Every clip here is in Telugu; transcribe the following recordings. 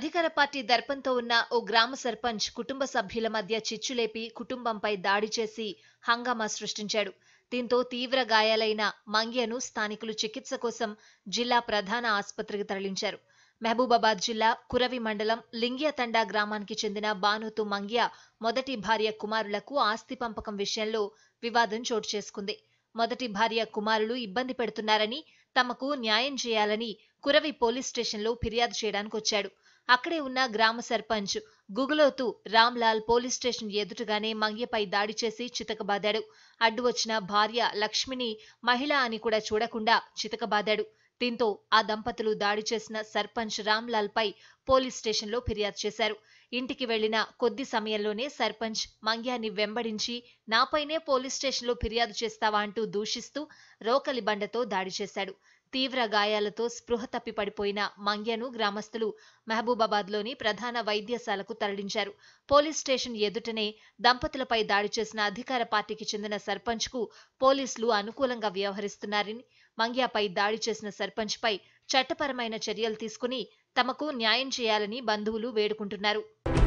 అధికార పార్టీ దర్పంతో ఉన్న ఓ గ్రామ సర్పంచ్ కుటుంబ సభ్యుల మధ్య చిచ్చులేపి కుటుంబంపై దాడి చేసి హంగామా సృష్టించాడు దీంతో తీవ్ర గాయాలైన మంగ్యను స్థానికులు చికిత్స కోసం జిల్లా ప్రధాన ఆసుపత్రికి తరలించారు మహబూబాబాద్ జిల్లా కురవి మండలం లింగియతండా గ్రామానికి చెందిన బానోతు మంగ్య మొదటి భార్య కుమారులకు ఆస్తి పంపకం విషయంలో వివాదం చోటు చేసుకుంది మొదటి భార్య కుమారులు ఇబ్బంది పెడుతున్నారని తమకు న్యాయం చేయాలని కురవి పోలీస్ స్టేషన్లో ఫిర్యాదు చేయడానికి వచ్చాడు అక్కడే ఉన్న గ్రామ సర్పంచ్ గుగులోతు రామ్లాల్ పోలీస్ స్టేషన్ ఎదుటగానే మంగ్యపై దాడి చేసి చితకబాదాడు అడ్డు వచ్చిన భార్య లక్ష్మిని మహిళ అని కూడా చూడకుండా చితకబాదాడు దీంతో ఆ దంపతులు దాడి చేసిన సర్పంచ్ రామ్లాల్ పై పోలీస్ స్టేషన్లో ఫిర్యాదు చేశారు ఇంటికి వెళ్లిన కొద్ది సమయంలోనే సర్పంచ్ మంగ్యాన్ని వెంబడించి నాపైనే పోలీస్ స్టేషన్లో ఫిర్యాదు చేస్తావా అంటూ దూషిస్తూ రోకలి బండతో దాడి చేశాడు తీవ్ర గాయాలతో స్పృహ తప్పి పడిపోయిన మంగ్యను గ్రామస్తులు మహబూబాబాద్లోని ప్రధాన వైద్యశాలకు తరలించారు పోలీస్ స్టేషన్ ఎదుటనే దంపతులపై దాడి చేసిన అధికార పార్టీకి చెందిన సర్పంచ్కు పోలీసులు అనుకూలంగా వ్యవహరిస్తున్నారని మంగ్యాపై దాడి చేసిన సర్పంచ్పై చట్టపరమైన చర్యలు తీసుకుని తమకు న్యాయం చేయాలని బంధువులు వేడుకుంటున్నారు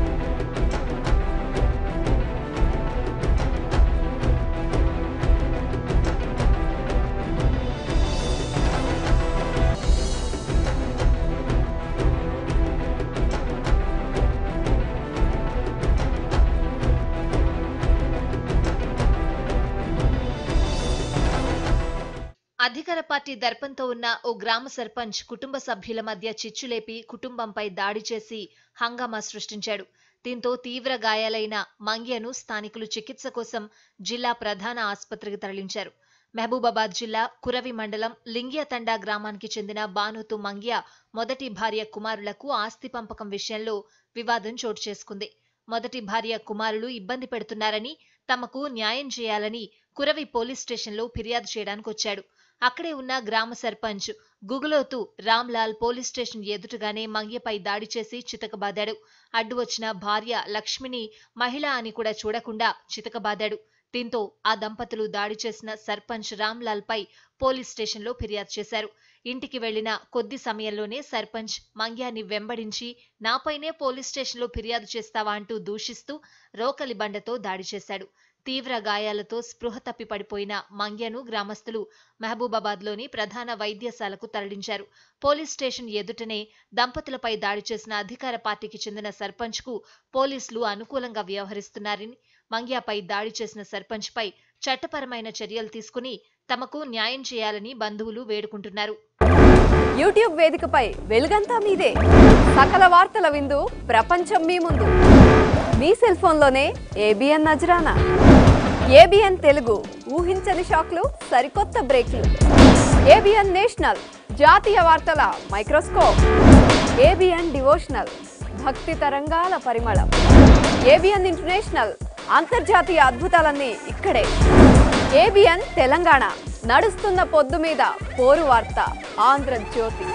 అధికార పార్టీ దర్పంతో ఉన్న ఓ గ్రామ సర్పంచ్ కుటుంబ సభ్యుల మధ్య చిచ్చులేపి కుటుంబంపై దాడి చేసి హంగామా సృష్టించాడు దీంతో తీవ్ర గాయాలైన మంగ్యను స్థానికులు చికిత్స కోసం జిల్లా ప్రధాన ఆసుపత్రికి తరలించారు మహబూబాబాద్ జిల్లా కురవి మండలం లింగియతండా గ్రామానికి చెందిన బానోతు మంగ్య మొదటి భార్య కుమారులకు ఆస్తి పంపకం విషయంలో వివాదం చోటు చేసుకుంది మొదటి భార్య కుమారులు ఇబ్బంది పెడుతున్నారని తమకు న్యాయం చేయాలని కురవి పోలీస్ స్టేషన్లో ఫిర్యాదు చేయడానికి వచ్చాడు అక్కడే ఉన్న గ్రామ సర్పంచ్ గుగులోతు రామ్లాల్ పోలీస్ స్టేషన్ ఎదుటగానే మంగ్యపై దాడి చేసి చితకబాదాడు అడ్డు వచ్చిన భార్య లక్ష్మిని మహిళ అని కూడా చూడకుండా చితకబాదాడు దీంతో ఆ దంపతులు దాడి చేసిన సర్పంచ్ రామ్లాల్ పై పోలీస్ స్టేషన్లో ఫిర్యాదు చేశారు ఇంటికి వెళ్లిన కొద్ది సమయంలోనే సర్పంచ్ మంగ్యాన్ని వెంబడించి నాపైనే పోలీస్ స్టేషన్లో ఫిర్యాదు చేస్తావా అంటూ దూషిస్తూ రోకలి బండతో దాడి చేశాడు తీవ్ర గాయాలతో స్పృహ తప్పి పడిపోయిన మంగ్యను గ్రామస్తులు మహబూబాబాద్లోని ప్రధాన వైద్యశాలకు తరలించారు పోలీస్ స్టేషన్ ఎదుటనే దంపతులపై దాడి చేసిన అధికార పార్టీకి చెందిన సర్పంచ్కు పోలీసులు అనుకూలంగా వ్యవహరిస్తున్నారని మంగ్యాపై దాడి చేసిన సర్పంచ్పై చట్టపరమైన చర్యలు తీసుకుని తమకు న్యాయం చేయాలని బంధువులు వేడుకుంటున్నారు యూట్యూబ్ వేదికపై వెలుగంతా మీదే సకల వార్తల విందు ప్రపంచం మీ ముందు మీ సెల్ ఫోన్లోనే ఏబిఎన్ నజరానా ఏబిఎన్ తెలుగు ఊహించని షాక్లు సరికొత్త బ్రేక్లు ఏబిఎన్ నేషనల్ జాతీయ వార్తల మైక్రోస్కోప్ ఏబిఎన్ డివోషనల్ భక్తి తరంగాల పరిమళం ఏబిఎన్ ఇంటర్నేషనల్ అంతర్జాతీయ అద్భుతాలన్నీ ఇక్కడే ఏబిఎన్ తెలంగాణ నడుస్తున్న పొద్దు మీద పోరు వార్త ఆంధ్రజ్యోతి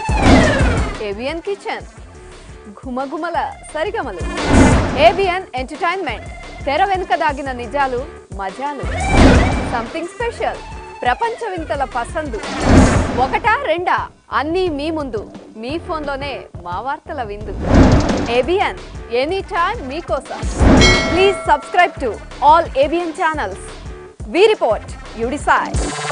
ఏబిఎన్ కిచెన్ ఘుమఘుమల సరిగమలు ఏబిఎన్ ఎంటర్టైన్మెంట్ తెర వెనుక దాగిన నిజాలు మజాలు సంథింగ్ స్పెషల్ ప్రపంచ వింతల పసందు ఒకటా రెండా అన్నీ మీ ముందు మీ ఫోన్లోనే మా వార్తల విందు ఏబిఎన్ ఎనీ టైమ్ మీకోసం please subscribe to all ABN channels we report you decide